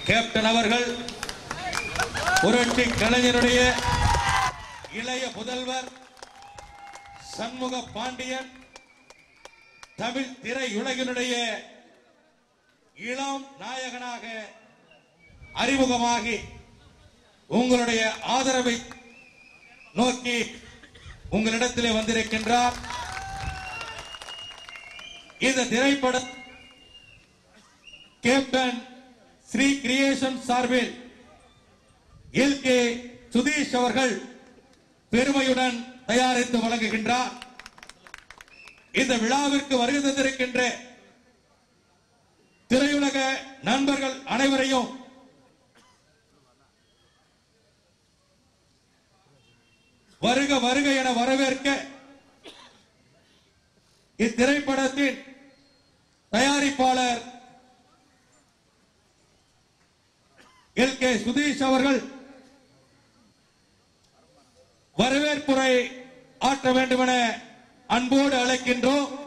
captain அவர்கள் புரட்சி கலைஞருடைய இளைய புதல்வர் சண்முக பாண்டியன் தமிழ் திரையுலகினுடைய இளம் நாயகனாக அறிமுகமாகி உங்களுடைய ஆதரவை நோக்கி உங்களிடத்திலே வந்திருக்கின்றார் இந்த திரைப்படம் கேப்டன் ஸ்ரீ கிரியேஷன் சார்பில் எல் கே சுதீஷ் அவர்கள் பெருமையுடன் தயாரித்து வழங்குகின்றார் இந்த விழாவிற்கு வருகை தந்திருக்கின்ற திரையுலக நண்பர்கள் அனைவரையும் வருக வருக என வரவேற்க இத்திரைப்படத்தின் தயாரிப்பாளர் எல் கே சுதீஷ் அவர்கள் வரவேற்புரை ஆற்ற வேண்டும் என அன்போடு அழைக்கின்றோம்